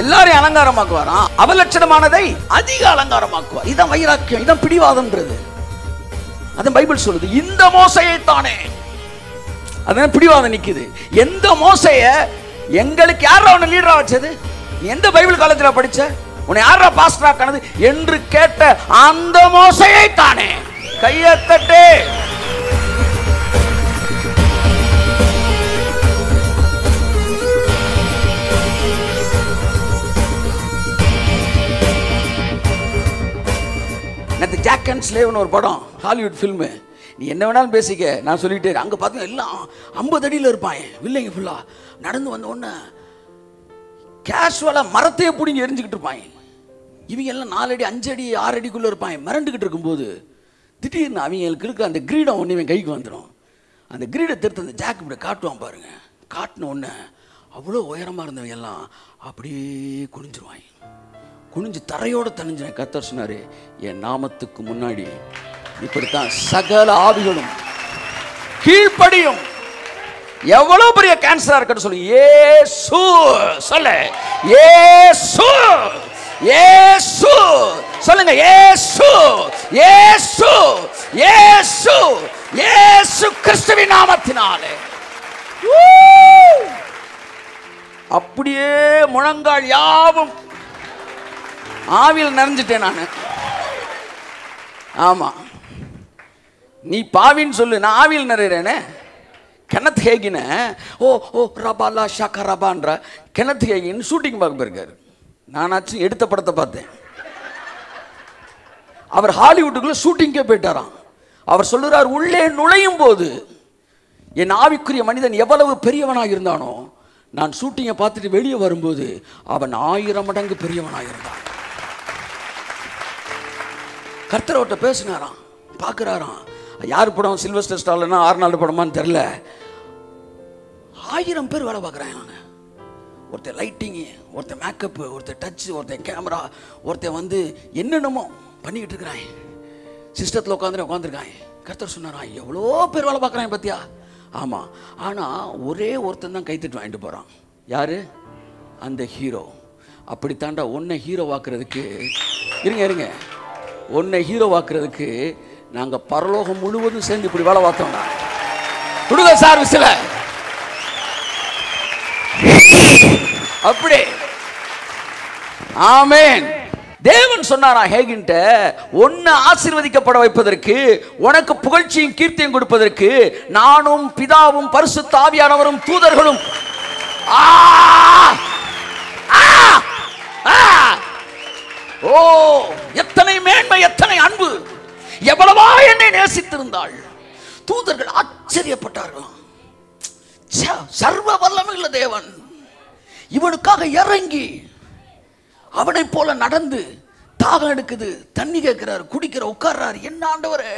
எல்லாரையும் அலங்காரமாக்குவாராம் அவலட்சணமானதை அதிக அலங்காரமாக்குவார் இதான் வைராக்கியம் இதான் பிடிவாதம்ன்றது அதான் பைபிள் சொல்லுது இந்த மோசையை தானே அதான் பிடிவாதம் நிக்குது எந்த மோசைய எங்களுக்கு யாரா உன்னை லீடரா வச்சது நீ எந்த பைபிள் காலத்துல படிச்ச உன்னை யாரா பாஸ்டர் ஆக்கினது என்று கேட்ட அந்த மோசையை தானே கையை தட்டு நேற்று ஜாக் அண்ட் ஸ்லேவ்னு ஒரு படம் ஹாலிவுட் ஃபில்மு நீ என்ன வேணாலும் பேசிக்க நான் சொல்லிட்டே இருக்கேன். அங்க பார்த்தா எல்லாம் ஐம்பது அடியில் இருப்பாங்க வில்லைங்க ஃபுல்லாக நடந்து வந்த உடனே கேஷுவலாக மரத்தையே பிடிங்கி எரிஞ்சுக்கிட்டு இருப்பாங்க இவங்க எல்லாம் நாலு அடி அஞ்சு அடி ஆறு அடிக்குள்ளே இருப்பாங்க மிரண்டுக்கிட்டு இருக்கும்போது திடீர்னு அவங்களுக்கு இருக்கிற அந்த கிரீடம் ஒன்று இவன் கைக்கு வந்துடும் அந்த கிரீடை திருத்த அந்த ஜாக் இப்படி காட்டுவான் பாருங்க காட்டின உடனே அவ்வளோ உயரமாக இருந்தவங்க எல்லாம் அப்படியே குனிஞ்சிருவாங்க குனிஞ்சு தரையோட தனிஞ்ச கத்தர் சொன்னாரு என் நாமத்துக்கு முன்னாடி இப்படித்தான் சகல ஆவிகளும் கீழ்ப்படியும் எவ்வளவு பெரிய கேன்சரா இருக்கட்டும் சொல்லு ஏசு சொல்லு ஏசு ஏசு சொல்லுங்க ஏசு ஏசு ஏசு ஏசு கிறிஸ்துவின் நாமத்தினாலே ஊ! அப்படியே முழங்கால் யாவும் ஆவியில் நிறைஞ்சிட்டேன் நான் ஆமா நீ பாவின்னு சொல்லு நான் ஆவியில் நிறையிறேனே கெனத் ஹேகின ஓ ஓ ரபாலா ஷாக்கா ரபான்ற கெனத் ஹேகின் ஷூட்டிங் பார்க்க போயிருக்காரு நானாச்சும் எடுத்த படத்தை பார்த்தேன் அவர் ஹாலிவுட்டுக்குள்ள ஷூட்டிங்கே போயிட்டாராம் அவர் சொல்லுறார் உள்ளே நுழையும் போது என் ஆவிக்குரிய மனிதன் எவ்வளவு பெரியவனாக இருந்தானோ நான் ஷூட்டிங்கை பார்த்துட்டு வெளியே வரும்போது அவன் ஆயிரம் மடங்கு பெரியவனாக இருந்தான் கர்த்தர் அவர்கிட்ட பேசினாராம் பார்க்குறாராம் யார் படம் சில்வஸ்டர் ஸ்டாலினா ஆர்னால்டு படமான்னு தெரில ஆயிரம் பேர் வேலை பார்க்குறாங்க ஒருத்தர் லைட்டிங்கு ஒருத்தர் மேக்கப்பு ஒருத்தர் டச்சு ஒருத்தர் கேமரா ஒருத்தர் வந்து என்னென்னமோ பண்ணிக்கிட்டு இருக்கிறாங்க சிஸ்டத்தில் உட்காந்து உட்காந்துருக்காங்க கர்த்தர் சொன்னாராம் எவ்வளோ பேர் வேலை பார்க்குறாங்க பார்த்தியா ஆமாம் ஆனால் ஒரே ஒருத்தன் தான் கைத்தட்டு வாங்கிட்டு போகிறான் யார் அந்த ஹீரோ அப்படி தாண்டா உன்னை ஹீரோ வாக்குறதுக்கு இருங்க இருங்க உன்னை ஹீரோ வாக்குறதுக்கு நாங்கள் பரலோகம் முழுவதும் சேர்ந்து இப்படி வேலை பார்த்தோம்டா கொடுங்க சார் விசில அப்படி ஆமென் தேவன் சொன்னாரா ஹேகின்ட்ட உன்னை ஆசீர்வதிக்கப்பட வைப்பதற்கு உனக்கு புகழ்ச்சியும் கீர்த்தியும் கொடுப்பதற்கு நானும் பிதாவும் பரிசுத்த ஆவியானவரும் தூதர்களும் ஆ! ஆ! ஆ! ஓ எத்தனை மேன்மை எத்தனை அன்பு எவ்வளவா என்னை நேசித்திருந்தாள் தூதர்கள் ஆச்சரியப்பட்டார்களாம் ச்சே, சர்வ வல்லமையுள்ள தேவன் இவனுக்காக இறங்கி அவனை போல நடந்து தாகம் எடுக்குது தண்ணி கேட்கிறாரு குடிக்கிற உட்கார்றாரு என்ன ஆண்டவரே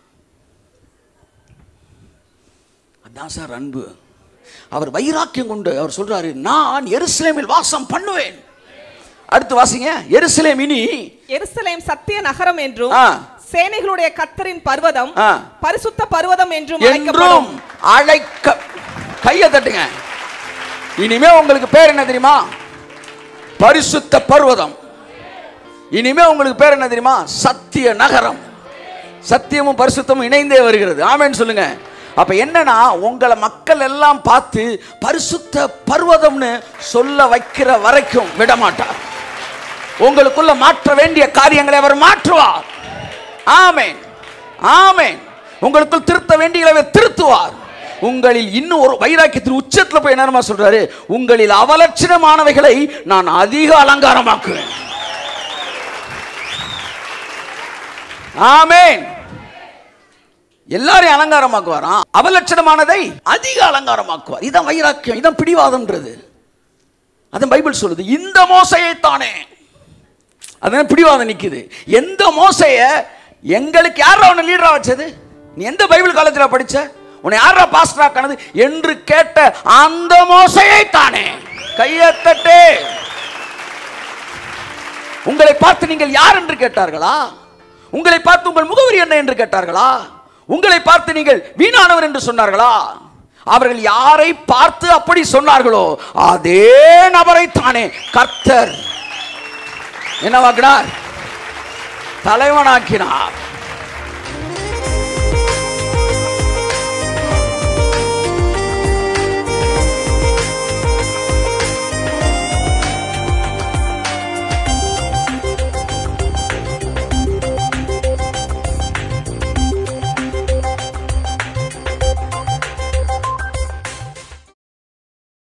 அதான் சார் அன்பு அவர் வைராக்கியம் கொண்டு அவர் சொல்றாரு நான் எருசலேமில் வாசம் பண்ணுவேன் அடுத்து வாசிங்க எருசலேம் இனி எருசலேம் சத்திய நகரம் என்றும் ஆ. சேனைகளுடைய கத்தரின் பர்வதம் ஆ. பரிசுத்த பர்வதம் என்றும் என்றும் அழைக்கப்படும் அழைக்க கையை தட்டுங்க இனிமே உங்களுக்கு பேர் என்ன தெரியுமா பரிசுத்த பர்வதம் இனிமே உங்களுக்கு பேர் என்ன தெரியுமா சத்திய நகரம் சத்தியமும் பரிசுத்தமும் இணைந்தே வருகிறது ஆமென்னு சொல்லுங்க அப்ப என்னன்னா உங்களை மக்கள் எல்லாம் பார்த்து பரிசுத்த பர்வதம்னு சொல்ல வைக்கிற வரைக்கும் விட மாட்டார் உங்களுக்குள்ள மாற்ற வேண்டிய காரியங்களை அவர் மாற்றுவார் ஆமென் ஆமென் உங்களுக்குள் திருத்த வேண்டியதை அவர் திருத்துவார் உங்களில் இன்னும் ஒரு வைராக்கியத்தின் உச்சத்தில் போய் என்னமா சொல்றாரு உங்களில் அவலட்சணமானவைகளை நான் அதிக அலங்காரமாக்குவேன் ஆமென் எல்லாரையும் அலங்காரமாக்குவாராம் அவலட்சணமானதை அதிக அலங்காரமாக்குவார் இதான் வைராக்கியம் இதான் பிடிவாதம்ன்றது அதான் பைபிள் சொல்லுது இந்த மோசையை தானே அதான் பிடிவாதம் நிக்குது எந்த மோசைய எங்களுக்கு யாரா உன்னை லீடரா வச்சது நீ எந்த பைபிள் காலத்துல படிச்ச உன்னை யாரா பாஸ்டர் ஆக்கினது என்று கேட்ட அந்த மோசையை தானே கையத்தட்டு உங்களை பார்த்து நீங்கள் யார் என்று கேட்டார்களா உங்களை பார்த்து உங்கள் முகவரி என்ன என்று கேட்டார்களா உங்களை பார்த்து நீங்கள் வீணானவர் என்று சொன்னார்களா அவர்கள் யாரை பார்த்து அப்படி சொன்னார்களோ அதே நபரை தானே கர்த்தர் என்னவாக்கினார் தலைவனாக்கினார்